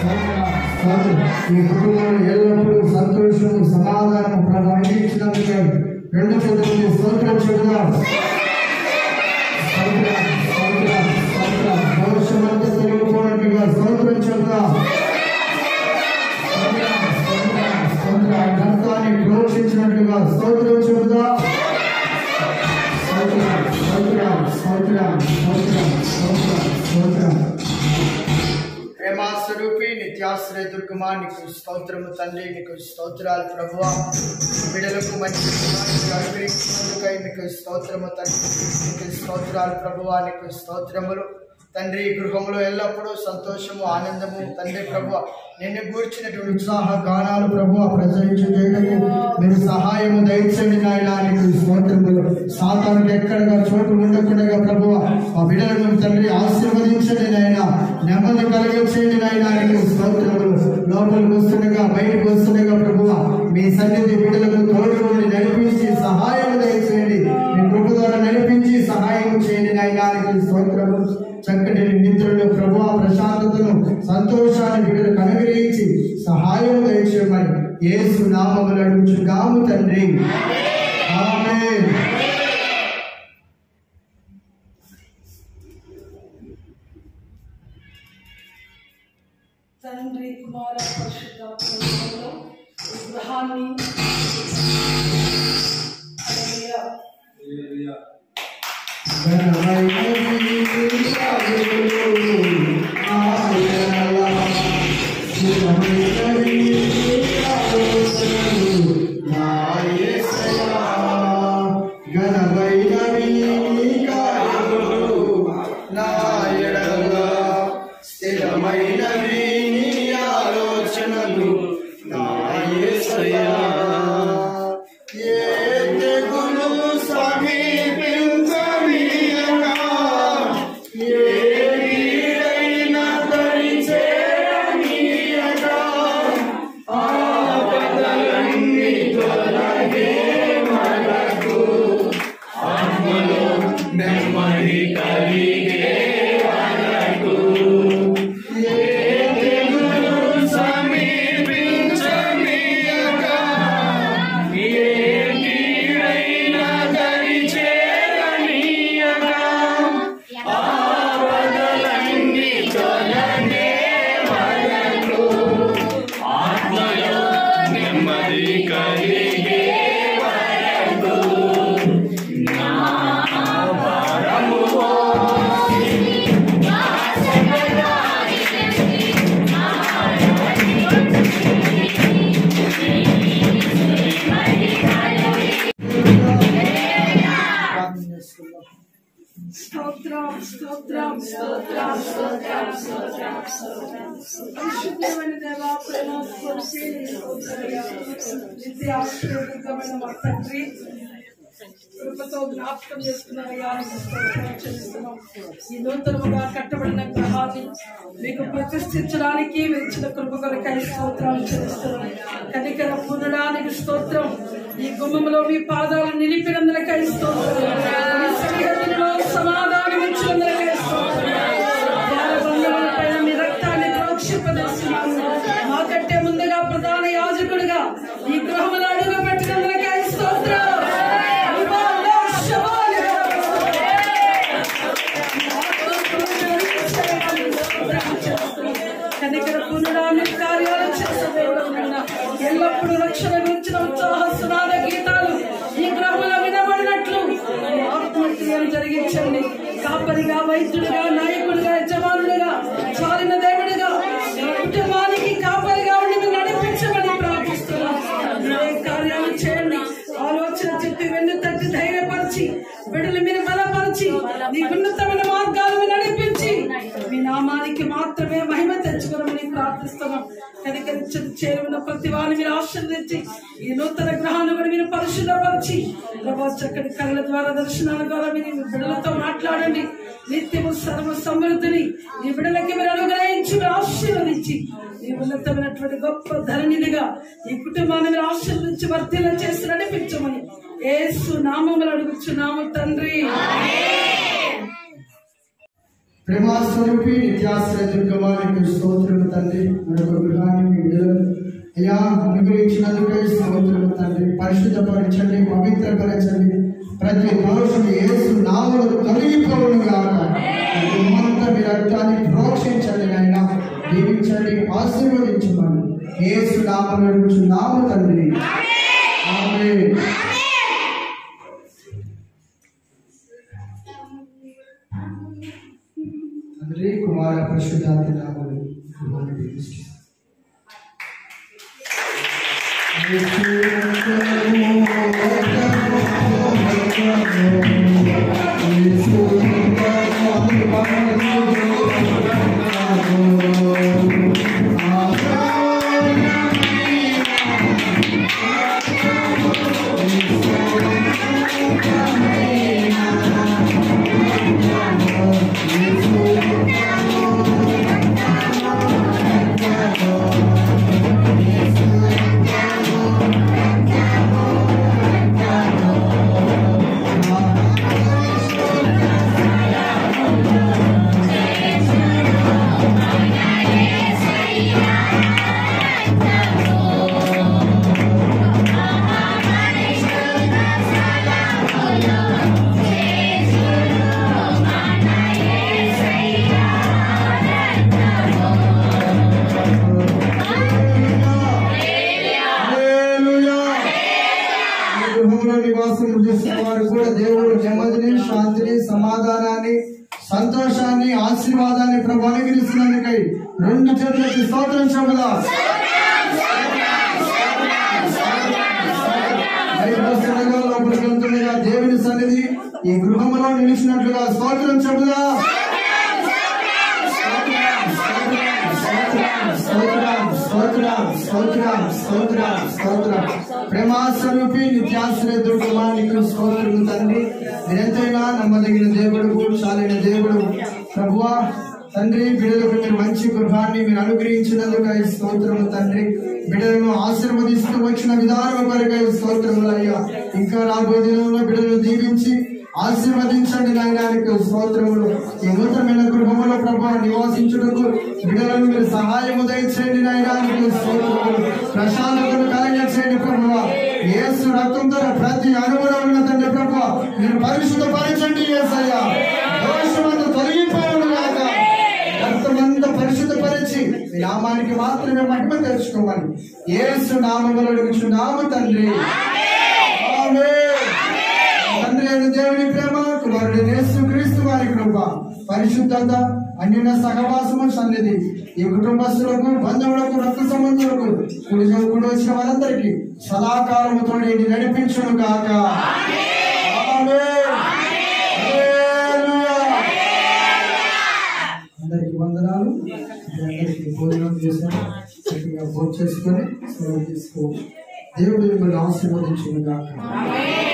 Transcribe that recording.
ఈ కుటుంబంలో ఎల్లప్పుడూ సంతోషము సమాధానం ప్రభావం ఇచ్చినందుకు రెండు చేతులు స్తోత్రం చెబుదాం స్తోత్రం, స్తోత్రం, స్తోత్రం. దోషమంతా తొలగిపోయినట్టుగా స్తోత్రం చెబుదాం స్తోత్రం, స్తోత్రం, స్తోత్రం. ఘనతాన్ని ప్రోక్షించినట్లుగా స్తోత్రం చెబుదాం స్తోత్రం, స్తోత్రం, స్తోత్రం, స్తోత్రం, స్తోత్రం, స్తోత్రం. ప్రేమ స్వరూపి నిత్యాశ్రయ దుర్గమా నీకు స్తోత్రము తండ్రి నీకు స్తోత్రాలు ప్రభువా బిడలకు మంచి కుమారుని అనుగ్రహించినందుకై మీకు స్తోత్రము తండ్రి నీకు స్తోత్రాలు ప్రభువా నీకు స్తోత్రములు తండ్రి గృహంలో ఎల్లప్పుడూ సంతోషము ఆనందము తండ్రి ప్రభు నిన్ను గూర్చినటువంటి ఉత్సాహ గానాలు ప్రభు ప్రజలించు చేయటకు మీరు సహాయము దయచేయండి నాయన నీకు స్తోత్రములు సాతానికి ఎక్కడగా చోటు ఉండకుండా ప్రభు ఆ బిడ్డలను తండ్రి ఆశీర్వదించండి నాయన నెమ్మది కలిగించండి నాయన నీకు స్తోత్రములు లోపలికి వస్తుండగా బయటకు వస్తుండగా ప్రభు మీ సన్నిధి బిడ్డలకు తోడు ఉండి నడిపించి సహాయం దయచేయండి మీ కృప ద్వారా నడిపించి సహాయం చేయండి నాయన నీకు స్తోత్రము చక్కటి నిద్రలు ప్రభు ప్రశాంతతను సంతోషాన్ని బిడ్డలకు అనుగ్రహించి సహాయం దయచేయమని యేసు నామములు అడుగుచున్నాము తండ్రి ఆమేన్ తండ్రి కుమార పరిశుద్ధాత్మలో గృహాన్ని హల్లెలూయా. స్థిరమైనవి నీ ఆలోచనలు నా యేసయ్యా ఏ తెగులు సమీపించనీయక, ఏ కీడైన దరిచేరనీయక, ఆపదలన్నీ తొలగే మనకు, ఆత్మలో నెమ్మది కలిగే మనకు. ఏ తెగులు సమీపించనీయక, స్తోత్రం స్తోత్రం స్తోత్రం స్తోత్రం స్తోత్రం స్తోత్రం పరిశుద్ధమైన దేవా ప్రేమ స్వరూపి స్తోత్రమయ్యా. నిత్య ఆశీర్వదితమైన మా తండ్రి కృపతో జ్ఞాపకం చేసుకున్నారయ్యా నీకు స్తోత్రం చెల్లిస్తున్నాం. ఈ నూతనముగా కట్టబడిన గ్రహాన్ని మీకు ప్రతిష్ఠించడానికి వచ్చిన కృప కొరకై స్తోత్రాలు చెల్లిస్తున్నాం కనికర పునడానికి స్తోత్రం ఈ గుమ్మంలో మీ పాదాలు నిలిపినందులకై స్తోత్రం మీ సన్నిధిలో సమాధానం ఇచ్చినందులకై స్తోత్రం ద్వారబంధములపైన మీ రక్తాన్ని ప్రోక్షింపజేస్తున్నాను మాకంటే ముందుగా ప్రధాన యాజకుడిగా ఈ గృహములో అడుగు పెట్టినందులకై స్తోత్రం ఇవాళ శవాలు. కనికర పునరాన్ని కార్యాలు చేసే దేవుడు నాయనా. ఎల్లప్పుడూ రక్షణ గురించిన ఉత్సాహ సునాద గీతాలు ఈ గ్రామంలో వినబడినట్లు మీ ఆత్మక్రియలు జరిగించండి కాపరిగా వైద్యుడిగా నాయకుడిగా యజమానుడిగా చాలిన దేవుడిగా నా కుటుంబానికి కాపరిగా ఉండి మీరు నడిపించమని ప్రార్థిస్తున్నాను మీరే కార్యాలు చేయండి ఆలోచన చెప్పి వెన్ను తట్టి ధైర్యపరిచి బిడ్డలు మీరు బలపరిచి నీ ఉన్నతమైన మార్గాలు మీరు నడిపించి మీ నామానికి మాత్రమే మహిమ తెచ్చుకోవమని ప్రార్థిస్తున్నాం కనికరించిన చేరుకున్న ప్రతి వారిని మీరు ఆశీర్వదించి ఈ నూతన గ్రహాన్ని కూడా మీరు పరిశుద్ధపరిచి ప్రభావ చక్కటి కళల ద్వారా దర్శనాల ద్వారా మీరు మీ బిడ్డలతో మాట్లాడండి నిత్యము సర్వ సమృద్ధిని ఈ బిడ్డలకి మీరు అనుగ్రహించి మీరు ఆశీర్వదించి ఈ ఉన్నతమైనటువంటి గొప్ప ధరణినిగా ఈ కుటుంబాన్ని మీరు ఆశీర్వదించి వర్తిల్ల చేసి నడిపించమని ఏసు నామములు అడుగుచున్నాము తండ్రి ప్రేమాస్వరూపి నిత్యాశ్రయ దుర్గమానికి స్తోత్రము తండ్రి మరొక గృహాన్ని మీ విడుదల అయ్యా అనుగ్రహించినందుకే స్తోత్రము తండ్రి పరిశుద్ధపరచండి పవిత్రపరచండి ప్రతి దోషం యేసు నామలు తొలగిపోవును గాక అంతా మీ రక్తాన్ని ప్రోక్షించండి నాయన దీవించండి ఆశీర్వదించమని యేసు నామలు నామ తండ్రి ఆమేన్ తండ్రి కుమార పరిశుద్ధాత్మ నామములు గృహాన్ని దీవించండి. హల్లెలూయా. ఈ గృహంలో నివాసం చేస్తున్న వారు కూడా దేవుడు నెమ్మదిని శాంతిని సమాధానాన్ని సంతోషాన్ని ఆశీర్వాదాన్ని ప్రభు అనుగ్రహిస్తున్నందుకై రెండు చేతులకి స్తోత్రం చెబుదా లోపలికి వెళ్తుండగా దేవుని సన్నిధి ఈ గృహంలో నిలిచినట్లుగా స్తోత్రం చెబుదా స్తోత్రం స్తోత్రం స్తోత్రం స్తోత్రం స్తోత్రం ప్రేమాస్వరూపి నిత్యాశ్రయ దుర్గమా నీకు స్తోత్రం తండ్రి మీరెంతైనా నమ్మదగిన దేవుడు చాలిన దేవుడు ప్రభువా తండ్రి బిడ్డలకు మీరు మంచి గృహాన్ని మీరు అనుగ్రహించినందుకు ఈ స్తోత్రము తండ్రి బిడ్డలను ఆశీర్వదిస్తూ వచ్చిన విధానం కొరకై స్తోత్రములు అయ్యా ఇంకా రాబోయే దినంలో బిడ్డలను దీవించి ఆశీర్వదించండి నాయనానికి స్తోత్రములు ఈ నూతనమైన గృహములో ప్రభా నివాసించుటకు బిడ్డలను మీరు సహాయము దయచేయండి నాయనానికి స్తోత్రములు ప్రశాంతతను కలగచేయండి ప్రభువా యేసు రక్తంతో ప్రతి అనుగుణం ఉన్న తండ్రి ప్రభువా మీరు పరిశుద్ధపరచండి యేసయ్యా దోషమంతా తొలగిపోవును గాక రక్తమంతా పరిశుద్ధపరిచి మీ నామానికి మాత్రమే మహిమ తెచ్చుకోమని యేసు నామములో అడుగుచున్నాము తండ్రి ఆమేన్. తండ్రి అయిన దేవుని ప్రేమ కుమారుడు యేసు క్రీస్తు వారి కృప పరిశుద్ధత అన్యున సహవాసము సన్నిధి ఈ కుటుంబస్తులకు బంధువులకు రక్త సంబంధులకు కుడి కూడి వచ్చిన వారందరికీ సదాకాలముతో నడిపించును కాక ఆమేన్. హల్లెలూయా. అందరికి వందనాలు మీ అందరికీ భోజనం చేశాను చక్కగా భోజనం చేసుకొని సేవ చేసుకో దేవుడు మిమ్మల్ని ఆశీర్వదించును గాక